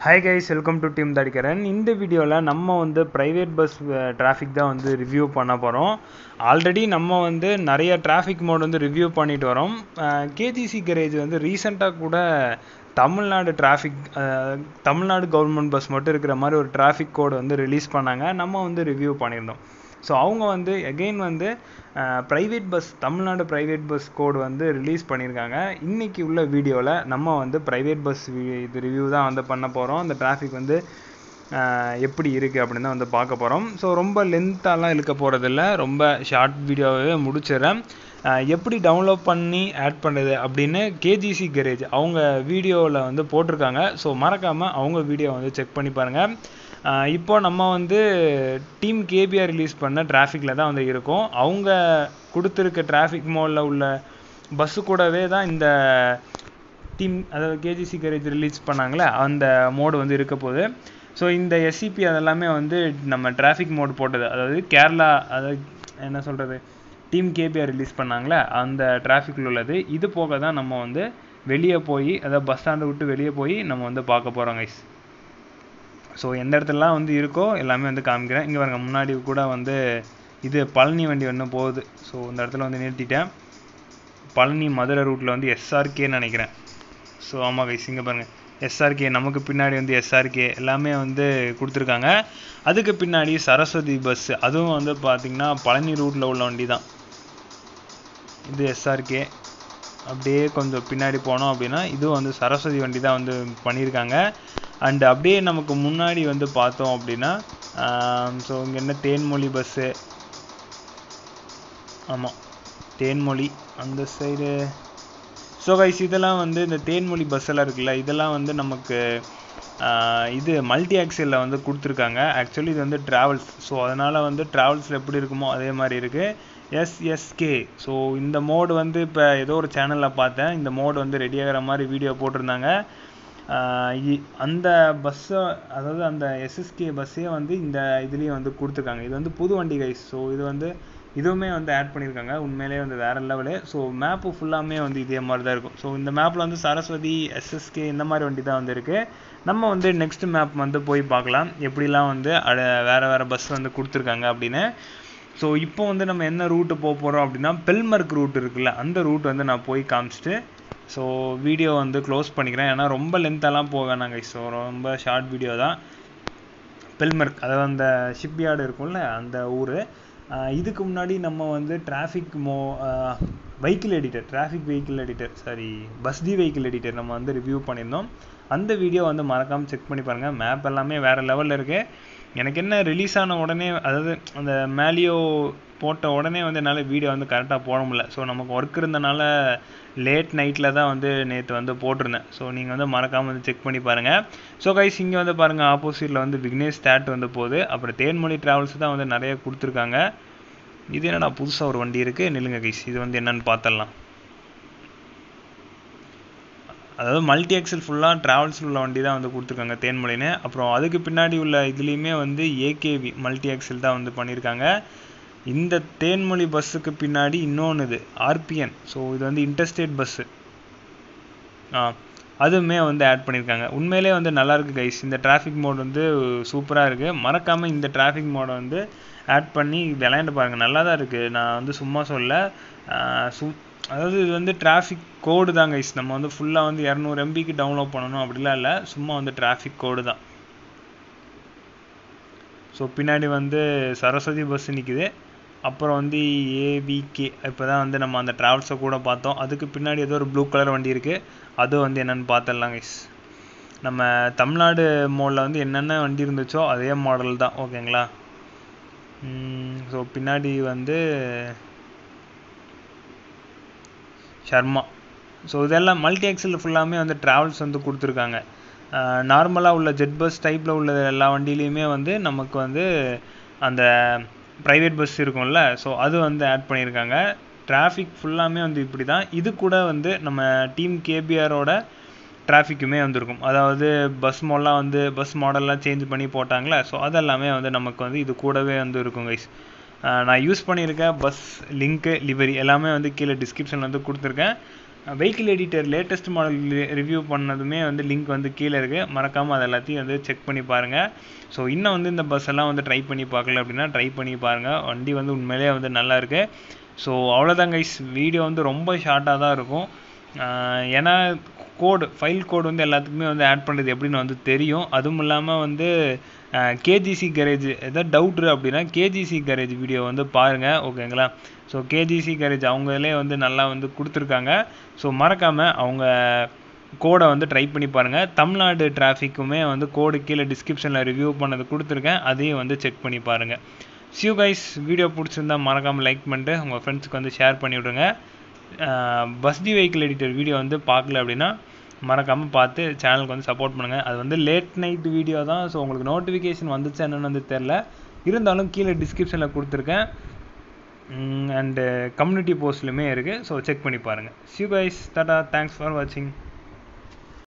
hi guys welcome to team தடிக்கிறன் இந்த வீடியோவில் நம்ம வந்து ப்ரைவேட் பஸ் டிராஃபிக் தான் வந்து ரிவ்யூ பண்ண போகிறோம் ஆல்ரெடி நம்ம வந்து நிறைய டிராஃபிக் மோட் வந்து ரிவ்யூ பண்ணிட்டு வரோம் கேஜிசி கரேஜ் வந்து ரீசெண்டாக கூட Tamil Nadu traffic Tamil Nadu government bus மட்டும் இருக்கிற மாதிரி ஒரு டிராஃபிக் கோடு வந்து ரிலீஸ் பண்ணாங்க நம்ம வந்து ரிவ்யூ பண்ணியிருந்தோம் ஸோ அவங்க வந்து எகெயின் வந்து private bus Tamil Nadu private bus code வந்து ரிலீஸ் பண்ணியிருக்காங்க இன்றைக்கி உள்ள வீடியோவில் நம்ம வந்து ப்ரைவேட் பஸ் இது ரிவ்யூ தான் வந்து பண்ண போகிறோம் அந்த டிராஃபிக் வந்து எப்படி இருக்குது அப்படின்னு தான் வந்து பார்க்க போகிறோம் ஸோ ரொம்ப லென்த்தாலாம் இழுக்க போகிறதில்ல ரொம்ப ஷார்ட் வீடியோவே முடிச்சிடுறேன் எப்படி டவுன்லோட் பண்ணி ஆட் பண்ணுறது அப்படின்னு கேஜிசி கரேஜ் அவங்க வீடியோவில் வந்து போட்டிருக்காங்க ஸோ மறக்காமல் அவங்க வீடியோ வந்து செக் பண்ணி பாருங்கள் இப்போ நம்ம வந்து டீம் கேபிஆர் ரிலீஸ் பண்ண டிராஃபிக்கில் தான் வந்து இருக்கோம் அவங்க கொடுத்துருக்க டிராஃபிக் மோடில் உள்ள பஸ்ஸு கூடவே தான் இந்த டீம் அதாவது கேஜிசி கரேஜ் ரிலீஸ் பண்ணாங்களே அந்த மோடு வந்து இருக்க போகுது ஸோ இந்த எஸ்சிபி அதெல்லாமே வந்து நம்ம டிராஃபிக் மோடு போட்டது அதாவது கேரளா அதாவது என்ன சொல்கிறது டீம் கேபிஆர் ரிலீஸ் பண்ணாங்களே அந்த டிராஃபிக்கில் உள்ளது இது போக தான் நம்ம வந்து வெளியே போய் அதாவது பஸ் ஸ்டாண்டை விட்டு வெளியே போய் நம்ம வந்து பார்க்க போகிறோம் கைஸ் ஸோ எந்த இடத்துலலாம் வந்து இருக்கோ எல்லாமே வந்து காமிக்கிறேன் இங்கே பாருங்க முன்னாடி கூட வந்து இது பழனி வண்டி ஒன்று போகுது ஸோ இந்த இடத்துல வந்து நிறுத்திட்டேன் பழனி மதுரை ரூட்டில் வந்து எஸ்ஆர்கேன்னு நினைக்கிறேன் ஸோ ஆமாம் கைஸ் இங்கே பாருங்கள் எஸ்ஆர்கே நமக்கு பின்னாடி வந்து எஸ்ஆர்கே எல்லாமே வந்து கொடுத்துருக்காங்க அதுக்கு பின்னாடி சரஸ்வதி பஸ் அதுவும் வந்து பார்த்திங்கன்னா பழனி ரூட்டில் உள்ள வண்டி தான் இது எஸ்ஆர்கே அப்படியே கொஞ்சம் பின்னாடி போனோம் அப்படின்னா இதுவும் வந்து சரஸ்வதி வண்டி தான் வந்து பண்ணியிருக்காங்க அண்டு அப்படியே நமக்கு முன்னாடி வந்து பார்த்தோம் அப்படின்னா ஸோ இங்கே என்ன தேன்மொழி பஸ்ஸு ஆமாம் தேன்மொழி அந்த சைடு ஸோ கைஸ் இதெல்லாம் வந்து இந்த தேன்மொழி பஸ் எல்லாம் இருக்குல்ல இதெல்லாம் வந்து நமக்கு இது மல்டி ஆக்சலில் வந்து கொடுத்துருக்காங்க ஆக்சுவலி இது வந்து ட்ராவல்ஸ் ஸோ அதனால் வந்து ட்ராவல்ஸில் எப்படி இருக்குமோ அதே மாதிரி இருக்குது எஸ்எஸ்கே ஸோ இந்த மோடு வந்து இப்போ ஏதோ ஒரு சேனலில் பார்த்தேன் இந்த மோடு வந்து ரெடி ஆகிற மாதிரி வீடியோ போட்டிருந்தாங்க அந்த பஸ்ஸை அதாவது அந்த எஸ்எஸ்கே பஸ்ஸே வந்து இந்த இதுலேயும் வந்து கொடுத்துருக்காங்க இது வந்து புது வண்டி கைஸ் ஸோ இது வந்து இதுவுமே வந்து ஆட் பண்ணியிருக்காங்க உண்மையிலே வந்து வேறு லெவலு ஸோ மேப்பு ஃபுல்லாமே வந்து இதே மாதிரி தான் இருக்கும் ஸோ இந்த மேப்பில் வந்து சரஸ்வதி எஸ்எஸ்கே இந்த மாதிரி வண்டி தான் வந்து இருக்குது நம்ம வந்து நெக்ஸ்ட் மேப் வந்து போய் பார்க்கலாம் எப்படிலாம் வந்து வேறு வேறு பஸ் வந்து கொடுத்துருக்காங்க அப்படின்னு ஸோ இப்போ வந்து நம்ம என்ன ரூட்டு போக போகிறோம் அப்படின்னா பெல்மர்க் ரூட் இருக்குல்ல அந்த ரூட் வந்து நான் போய் காமிச்சிட்டு ஸோ வீடியோ வந்து க்ளோஸ் பண்ணிக்கிறேன் ஏன்னா ரொம்ப லென்த்தெல்லாம் போக வேணாங்க ஸோ ரொம்ப ஷார்ட் வீடியோ தான் பெல்மர்க் அதாவது அந்த ஷிப்யார்டு இருக்கும்ல அந்த ஊர் இதுக்கு முன்னாடி நம்ம வந்து டிராஃபிக் மோ vehicle editor traffic vehicle editor sorry bus the vehicle editor நம்ம வந்து ரிவ்யூ பண்ணியிருந்தோம் அந்த வீடியோ வந்து மறக்காமல் செக் பண்ணி பாருங்கள் மேப் எல்லாமே வேறு லெவலில் இருக்குது எனக்கு என்ன ரிலீஸ் ஆன உடனே அதாவது அந்த மேலியோ போட்ட உடனே வந்து என்னால் வீடியோ வந்து கரெக்டாக போட முடியல ஸோ நமக்கு ஒர்க் இருந்தனால லேட் நைட்டில் தான் வந்து நேற்று வந்து போட்டிருந்தேன் ஸோ நீங்கள் வந்து மறக்காமல் வந்து செக் பண்ணி பாருங்கள் ஸோ கைஸ் இங்கே வந்து பாருங்கள் ஆப்போசிட்டில் வந்து விக்னேஷ் தேட் வந்து போகுது அப்புறம் தேன்மொழி ட்ராவல்ஸ் தான் வந்து நிறைய கொடுத்துருக்காங்க இது என்னடா புதுசாக ஒரு வண்டி இருக்குது நில்லுங்க கைஸ் இது வந்து என்னென்னு பார்த்துடலாம் அதாவது மல்டி எக்ஸல் ஃபுல்லாக ட்ராவல்ஸில் உள்ள வண்டி தான் வந்து கொடுத்துருக்காங்க தேன்மொழின்னு அப்புறம் அதுக்கு பின்னாடி உள்ள இதுலேயுமே வந்து ஏகேவி மல்டி எக்ஸல் தான் வந்து பண்ணியிருக்காங்க இந்த தேன்மொழி பஸ்ஸுக்கு பின்னாடி இன்னொன்று இது ஆர்பிஎன் ஸோ இது வந்து இன்டர்ஸ்டேட் பஸ்ஸு ஆ அதுவுமே வந்து ஆட் பண்ணியிருக்காங்க உண்மையிலே வந்து நல்லாயிருக்கு கைஸ் இந்த டிராஃபிக் மோட் வந்து சூப்பராக இருக்குது மறக்காமல் இந்த டிராஃபிக் மோடை வந்து ஆட் பண்ணி விளையாண்டு பாருங்கள் நல்லா தான் இருக்குது நான் வந்து சும்மா சொல்ல சூ அதாவது இது வந்து டிராஃபிக் கோடு தான் கைஸ் நம்ம வந்து ஃபுல்லாக வந்து இரநூறு எம்பிக்கு டவுன்லோட் பண்ணணும் அப்படிலாம் இல்லை சும்மா வந்து டிராஃபிக் கோடு தான் ஸோ பின்னாடி வந்து சரஸ்வதி பஸ் நிற்கிது அப்புறம் வந்து ஏவிகே இப்போ தான் வந்து நம்ம அந்த ட்ராவல்ஸை கூட பார்த்தோம் அதுக்கு பின்னாடி ஏதோ ஒரு ப்ளூ கலர் வண்டி இருக்குது அதுவும் வந்து என்னென்னு பார்த்துடலாம் கைஸ் நம்ம தமிழ்நாடு மோடில் வந்து என்னென்ன வண்டி இருந்துச்சோ அதே மாடல் தான் ஓகேங்களா ஸோ பின்னாடி வந்து ஷர்மா ஸோ இதெல்லாம் மல்டி எக்ஸல் ஃபுல்லாமே வந்து ட்ராவல்ஸ் வந்து கொடுத்துருக்காங்க நார்மலாக உள்ள ஜெட் பஸ் டைப்பில் உள்ள எல்லா வண்டியிலையுமே வந்து நமக்கு வந்து அந்த ப்ரைவேட் பஸ் இருக்கும்ல ஸோ அது வந்து ஆட் பண்ணியிருக்காங்க டிராஃபிக் ஃபுல்லாமே வந்து இப்படி தான் இது கூட வந்து நம்ம டீம் கேபிஆரோட டிராஃபிக்குமே வந்திருக்கும் அதாவது பஸ் மோடெலாம் வந்து பஸ் மாடல்லாம் சேஞ்ச் பண்ணி போட்டாங்களே ஸோ அதெல்லாமே வந்து நமக்கு வந்து இது கூடவே வந்து இருக்கும் கைஸ் நான் யூஸ் பண்ணியிருக்க பஸ் லிங்க்கு லிவரி எல்லாமே வந்து கீழே டிஸ்கிரிப்ஷனில் வந்து கொடுத்துருக்கேன் vehicle editor latest model review பண்ணதுமே வந்து லிங்க் வந்து கீழே இருக்குது மறக்காமல் அது எல்லாத்தையும் வந்து செக் பண்ணி பாருங்கள் ஸோ இன்னும் வந்து இந்த பஸ் எல்லாம் வந்து ட்ரை பண்ணி பார்க்கல அப்படின்னா ட்ரை பண்ணி பாருங்கள் வண்டி வந்து உண்மையிலேயே வந்து நல்லா இருக்குது ஸோ அவ்வளோதான் கைஸ் வீடியோ வந்து ரொம்ப ஷார்ட்டாக தான் இருக்கும் ஏன்னா கோடு ஃபைல் கோடு வந்து எல்லாத்துக்குமே வந்து ஆட் பண்ணுறது எப்படின்னு வந்து தெரியும் அதுவும் இல்லாமல் வந்து கேஜிசி கேரேஜ் எதாவது டவுட்ரு அப்படின்னா கேஜிசி கேரேஜ் வீடியோ வந்து பாருங்கள் ஓகேங்களா ஸோ கேஜிசி கேரேஜ் அவங்களே வந்து நல்லா வந்து கொடுத்துருக்காங்க ஸோ மறக்காமல் அவங்க கோடை வந்து ட்ரை பண்ணி பாருங்கள் தமிழ்நாடு டிராஃபிக்குமே வந்து கோடு கீழே டிஸ்கிரிப்ஷனில் ரிவ்யூ பண்ணது கொடுத்துருக்கேன் அதையும் வந்து செக் பண்ணி பாருங்கள் சியூ கைஸ் வீடியோ பிடிச்சிருந்தா மறக்காமல் லைக் பண்ணிட்டு உங்கள் ஃப்ரெண்ட்ஸுக்கு வந்து ஷேர் பண்ணி விடுங்க பஸ் டி வெஹிக்கிள் எடிட்டர் வீடியோ வந்து பார்க்கல அப்படின்னா மறக்காமல் பார்த்து சேனலுக்கு வந்து சப்போர்ட் பண்ணுங்கள் அது வந்து லேட் நைட் வீடியோ தான் ஸோ உங்களுக்கு நோட்டிஃபிகேஷன் வந்துச்சா என்னன்னு வந்து தெரில இருந்தாலும் கீழே டிஸ்கிரிப்ஷனில் கொடுத்துருக்கேன் அண்டு கம்யூனிட்டி போஸ்ட்லையுமே இருக்குது ஸோ செக் பண்ணி பாருங்கள் see you guys tata thanks for வாட்சிங்